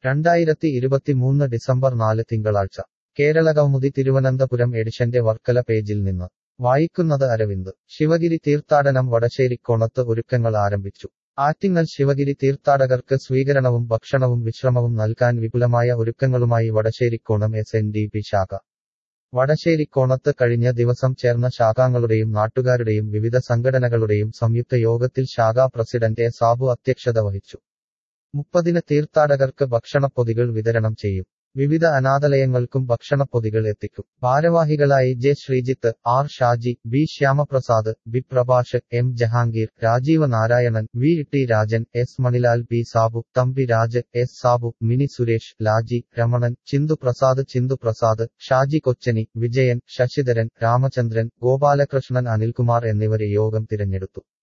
രണ്ടായിരത്തി ഇരുപത്തിമൂന്ന് ഡിസംബർ നാല് തിങ്കളാഴ്ച കേരള കൗമുദി തിരുവനന്തപുരം എഡിഷന്റെ വർക്കല പേജിൽ നിന്ന് വായിക്കുന്നത് അരവിന്ദ് ശിവഗിരി തീർത്ഥാടനം വടശ്ശേരിക്കോണത്ത് ഒരുക്കങ്ങൾ ആരംഭിച്ചു ആറ്റിങ്ങൽ ശിവഗിരി തീർത്ഥാടകർക്ക് സ്വീകരണവും ഭക്ഷണവും വിശ്രമവും നൽകാൻ വിപുലമായ ഒരുക്കങ്ങളുമായി Vadasserikonam S N D P ശാഖ വടശ്ശേരിക്കോണത്ത് കഴിഞ്ഞ ദിവസം ചേർന്ന ശാഖാങ്ങളുടെയും നാട്ടുകാരുടെയും വിവിധ സംഘടനകളുടെയും സംയുക്ത യോഗത്തിൽ ശാഖാ പ്രസിഡന്റ് എ സാബു അധ്യക്ഷത വഹിച്ചു മുപ്പതിന് തീർത്ഥാടകർക്ക് ഭക്ഷണപ്പൊതികൾ വിതരണം ചെയ്യും വിവിധ അനാഥാലയങ്ങൾക്കും ഭക്ഷണപ്പൊതികൾ എത്തിക്കും ഭാരവാഹികളായി J Sreejith R Shaji B Shyamaprasad B Prabhash M Jahangir Rajeeva Narayanan V T Rajan S Manilal P Sabu Thampi Raj S Sabu Mini Suresh Laji Ramanan Chinthu Prasad Chinthu Prasad Shaji Kochani Vijayan Sasidharan Ramachandran Gopalakrishnan Anilkumar എന്നിവരെ യോഗം തിരഞ്ഞെടുത്തു